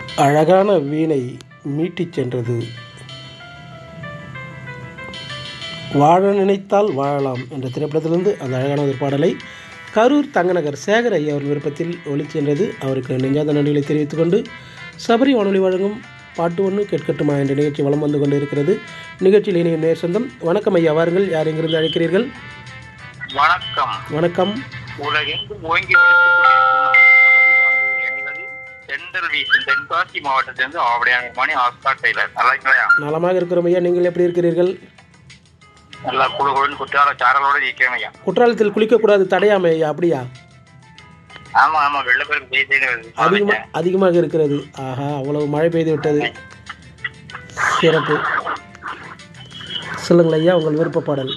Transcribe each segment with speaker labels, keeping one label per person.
Speaker 1: அழகான வீணை மீட்டிச் சென்றது வாழ நினைத்தால் வாழலாம் என்ற திரைப்படத்திலிருந்து அந்த அழகான ஒரு பாடலை கரூர் தங்கநகர் சேகர் ஐயா அவர் விருப்பத்தில் ஒலிச் சென்றது அவருக்கு நெஞ்சாத நன்றிகளை தெரிவித்துக் கொண்டு சபரி வானொலி வழங்கும் பாட்டு ஒன்று கேட்கட்டுமா என்ற நிகழ்ச்சி வலம் வந்து கொண்டு இருக்கிறது நிகழ்ச்சியில் இணையும் நேர் சொந்தம் வணக்கம் ஐயா வாருங்கள் யார் எங்கிருந்து அழைக்கிறீர்கள்
Speaker 2: வணக்கம்
Speaker 1: வணக்கம்
Speaker 2: உலகெங்கும் ஓங்கி ஒழித்துக் கொண்டிருக்கும் நமது சபரி வானொலி இணைவது தென்றல் வீசும் தென்காசி மாவட்டத்திலிருந்து ஆவடையான மணி ஆஸ்கார் டெய்லர் நல்லா இருக்கலையா
Speaker 1: நலமாக இருக்கிறோம் ஐயா நீங்கள் எப்படி இருக்கிறீர்கள்
Speaker 2: நல்லா குழு குழுன்னு குற்றால சாரலோட இருக்கிறேன் ஐயா
Speaker 1: குற்றாலத்தில் குளிக்கக்கூடாது தடையாமை ஐயா அப்படியா
Speaker 2: ஆமா ஆமா வெள்ளப்பெருக்கு செய்தே வருது
Speaker 1: அதிகமாக அதிகமாக இருக்கிறது ஆஹா அவ்வளவு மழை பெய்து விட்டது சிறப்பு சொல்லுங்கள் ஐயா உங்கள் விருப்ப பாடல்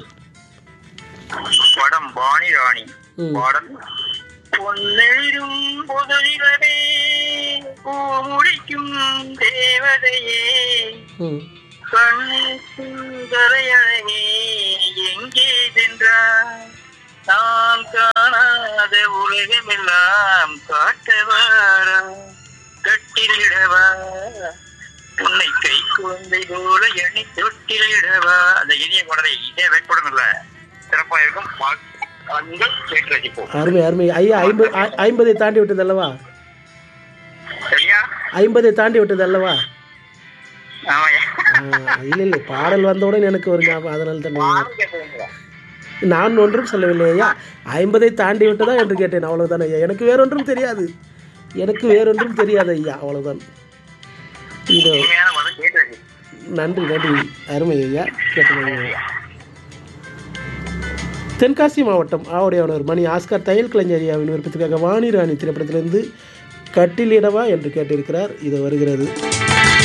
Speaker 2: படம் பாணி ராணி
Speaker 1: ம்.
Speaker 2: பாடல் பொன்னெழுதும் பொதுநிலவே பூ முடிக்கும் தேவதையே
Speaker 1: ம்
Speaker 2: கண் சுந்தரையழகே எங்கே சென்றாய் நாம் காணாத உலகமெல்லாம் காட்டவாரா கட்டிலிடவா உன்னை கை குழந்தை போல எண்ணி தொட்டிலிடவா அந்த இனிய குழந்தை இதே வேட்படம் இல்ல சிறப்பா இருக்கும் பாங்கள் கேட்டு ரசிப்போம்
Speaker 1: அருமை அருமை ஐயா ஐம்பது ஐ- ஐம்பதை தாண்டி விட்டது அல்லவா
Speaker 2: சரியா
Speaker 1: ஐம்பதை தாண்டி விட்டது அல்லவா
Speaker 2: ஆமாய்யா
Speaker 1: இல்லை இல்லை பாடல் வந்தவுடன் எனக்கு ஒரு ஞாபகம் அதனால தான்
Speaker 2: பாடம் கேட்குறீங்களா
Speaker 1: நான் ஒன்றும் சொல்லவில்லை ஐயா ஐம்பதை தாண்டி விட்டதா என்று கேட்டேன் அவ்வளவுதான் ஐயா எனக்கு வேறொன்றும் தெரியாது எனக்கு வேறொன்றும் தெரியாது ஐயா அவ்வளவுதான் இதோ
Speaker 2: இனிமையான மதம் கேட்டு ரசிப்போம்
Speaker 1: நன்றி நன்றி அருமை ஐயா கேட்டது தென்காசி மாவட்டம் ஆவுடையானவர் மணி ஆஸ்கார் தையல் கலைஞரியாவின் விருப்பத்துக்காக வாணி ராணி திரைப்படத்திலிருந்து கட்டிலிடவா என்று கேட்டிருக்கிறார் இது வருகிறது